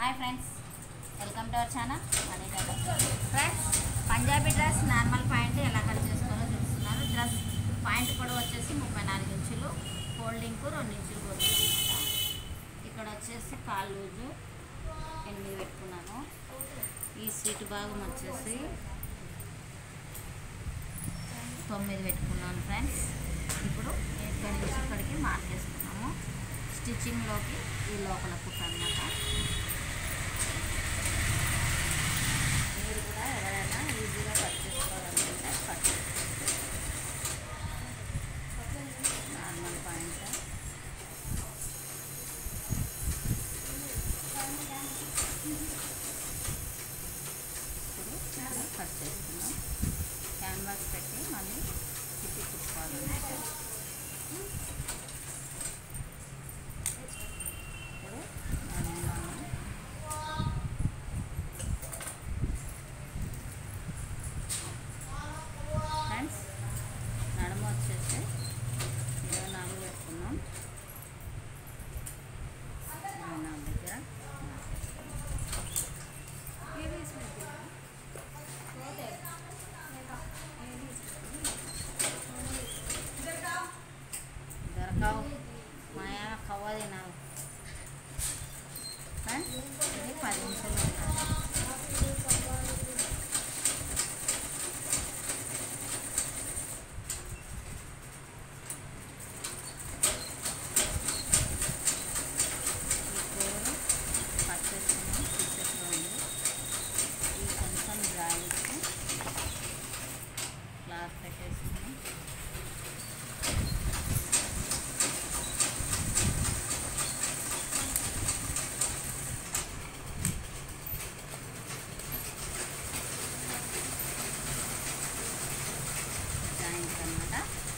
Hi friends welcome to our channel Anitha friends Punjabi dress normal point ఎలా cut చేసుకోవాలో చూపిస్తున్నారు dress point కూడా వచ్చేసి ముప్పై నాలుగు ఇంచులు ఫోల్డింగ్కు రెండు ఇంచులు పోతుంది అనమాట ఇక్కడ వచ్చేసి కాల్ లూజు ఎనిమిది పెట్టుకున్నాను ఈ సీటు భాగం వచ్చేసి తొమ్మిది పెట్టుకున్నాను ఫ్రెండ్స్ ఇప్పుడు ఇక్కడ నుంచి ఇక్కడికి మార్క్ చేసుకున్నాము స్టిచ్చింగ్లోకి ఈ లోపల కుట్ట అన్నమాట మీరు కూడా ఎవరైనా ఈజీగా కట్ చేసుకోవాలనుకుంటే కట్ చేసుకోవచ్చు నార్మల్ పాయింట్ ఇప్పుడు ఇలా కట్ చేసుకున్నాం క్యాన్వాస్ పెట్టి మళ్ళీ తిప్పి కుట్టుకోవాలన్నమాట ఇప్పుడు నడుములోను ఫ్రెండ్స్ నడుము వచ్చేసి ఇరవై నాలుగు పెట్టుకున్నాం ఇరవై నాలుగు దగ్గర మార్కేసుకున్నాం. దొరకవు మాయా కవ్వ తినావు ఫ్రెండ్స్ ఇది పది నిమిషాలు ఉండాలి ఈ కూరలు కట్ చేసుకున్నాం పీసెస్లో ఉంది ఇది కొంచెం జాయిచ్చి క్లాత్ పెట్టేసుకున్నాం జాయింట్స్ అనమాట